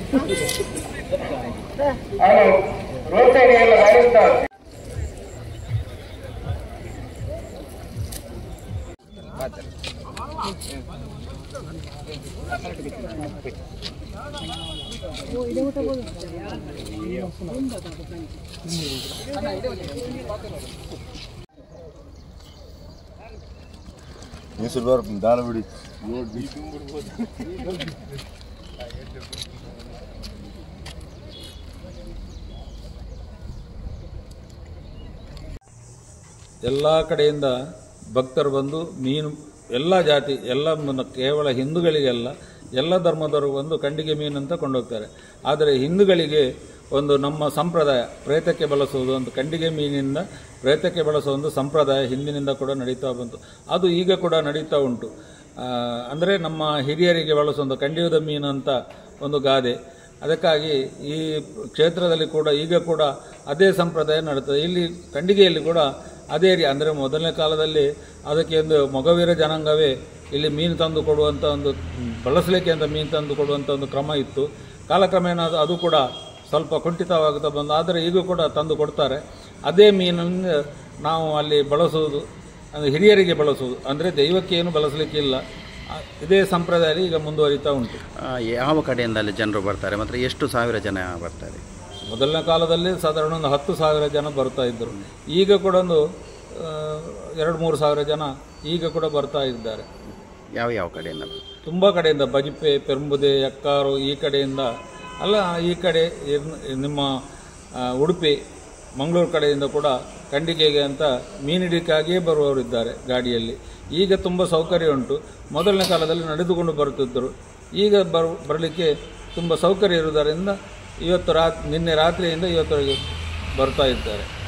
hello road side ಎಲ್ಲ ಗಾಡಿ ಉಂಟಾ ಮೈಸೂರು ಬಾರ್ ದಾನ ಬಿಡಿ ಎಲ್ಲ ಕಡೆಯಿಂದ ಭಕ್ತರು ಬಂದು ಮೀನು ಎಲ್ಲ ಜಾತಿ ಎಲ್ಲ ಮುನ್ನ ಕೇವಲ ಹಿಂದೂಗಳಿಗೆಲ್ಲ ಎಲ್ಲ ಧರ್ಮದವರು ಬಂದು ಕಂಡಿಗೆ ಮೀನು ಅಂತ ಕೊಂಡೋಗ್ತಾರೆ ಆದರೆ ಹಿಂದೂಗಳಿಗೆ ಒಂದು ನಮ್ಮ ಸಂಪ್ರದಾಯ ಪ್ರೇತಕ್ಕೆ ಬಳಸುವುದು ಒಂದು ಕಂಡಿಗೆ ಮೀನಿನಿಂದ ಪ್ರೇತಕ್ಕೆ ಬಳಸುವ ಒಂದು ಸಂಪ್ರದಾಯ ಹಿಂದಿನಿಂದ ಕೂಡ ನಡೀತಾ ಬಂತು ಅದು ಈಗ ಕೂಡ ನಡೀತಾ ಉಂಟು ಅಂದರೆ ನಮ್ಮ ಹಿರಿಯರಿಗೆ ಬಳಸುವ ಒಂದು ಕಂಡಿಯುವುದ ಮೀನು ಅಂತ ಒಂದು ಗಾದೆ ಅದಕ್ಕಾಗಿ ಈ ಕ್ಷೇತ್ರದಲ್ಲಿ ಕೂಡ ಈಗ ಕೂಡ ಅದೇ ಸಂಪ್ರದಾಯ ನಡೀತದೆ ಇಲ್ಲಿ ಖಂಡಿಗೆಯಲ್ಲಿ ಕೂಡ ಅದೇ ರೀ ಅಂದರೆ ಮೊದಲನೇ ಕಾಲದಲ್ಲಿ ಅದಕ್ಕೆ ಒಂದು ಮೊಗವೀರ ಜನಾಂಗವೇ ಇಲ್ಲಿ ಮೀನು ತಂದು ಕೊಡುವಂಥ ಒಂದು ಬಳಸಲಿಕ್ಕೆ ಅಂತ ಮೀನು ತಂದು ಕೊಡುವಂಥ ಒಂದು ಕ್ರಮ ಇತ್ತು ಕಾಲಕ್ರಮೇಣ ಅದು ಅದು ಕೂಡ ಸ್ವಲ್ಪ ಕುಂಠಿತವಾಗುತ್ತಾ ಬಂದು ಆದರೆ ಈಗ ಕೂಡ ತಂದು ಕೊಡ್ತಾರೆ ಅದೇ ಮೀನನ್ನು ನಾವು ಅಲ್ಲಿ ಬಳಸುವುದು ಅಂದರೆ ಹಿರಿಯರಿಗೆ ಬಳಸುವುದು ಅಂದರೆ ದೈವಕ್ಕೆ ಏನು ಬಳಸಲಿಕ್ಕಿಲ್ಲ ಆ, ಇದೇ ಸಂಪ್ರದಾಯ ಈಗ ಮುಂದುವರಿತಾ ಉಂಟು ಆ, ಯಾವ ಕಡೆಯಿಂದ ಅಲ್ಲಿ ಜನರು ಬರ್ತಾರೆ ಮತ್ತು ಎಷ್ಟು ಸಾವಿರ ಜನ ಬರ್ತಾರೆ ಮೊದಲನೇ ಕಾಲದಲ್ಲಿ ಸಾಧಾರಣ ಒಂದು ಹತ್ತು ಸಾವಿರ ಜನ ಬರ್ತಾ ಇದ್ದರು ಈಗ ಕೂಡ ಒಂದು ಆ, ಎರಡು ಮೂರು ಸಾವಿರ ಜನ ಈಗ ಕೂಡ ಬರ್ತಾ ಇದ್ದಾರೆ ಯಾವ ಯಾವ ಕಡೆಯಿಂದ ತುಂಬ ಕಡೆಯಿಂದ ಬಜಿಪೆ ಪೆರಂಬುದೆ ಯಕ್ಕಾರು ಈ ಕಡೆಯಿಂದ ಅಲ್ಲ ಈ ಕಡೆ ಇರ್ನ- ನಿಮ್ಮ ಆ, ಉಡುಪಿ ಮಂಗಳೂರು ಕಡೆಯಿಂದ ಕೂಡ ಖಂಡಿಗೆಗೆ ಅಂತ ಮೀನಿಡಿಕಾಗಿಯೇ ಬರುವವರಿದ್ದಾರೆ ಗಾಡಿಯಲ್ಲಿ ಈಗ ತುಂಬ ಸೌಕರ್ಯ ಉಂಟು ಮೊದಲನೇ ಕಾಲದಲ್ಲಿ ನಡೆದುಕೊಂಡು ಬರುತ್ತಿದ್ದರು ಈಗ ಬರ್ ಬರಲಿಕ್ಕೆ ತುಂಬ ಸೌಕರ್ಯ ಇರುವುದರಿಂದ ಇವತ್ತು ರಾತ್ ನಿನ್ನೆ ರಾತ್ರಿಯಿಂದ ಇವತ್ತವರೆಗೆ ಬರ್ತಾ ಇದ್ದಾರೆ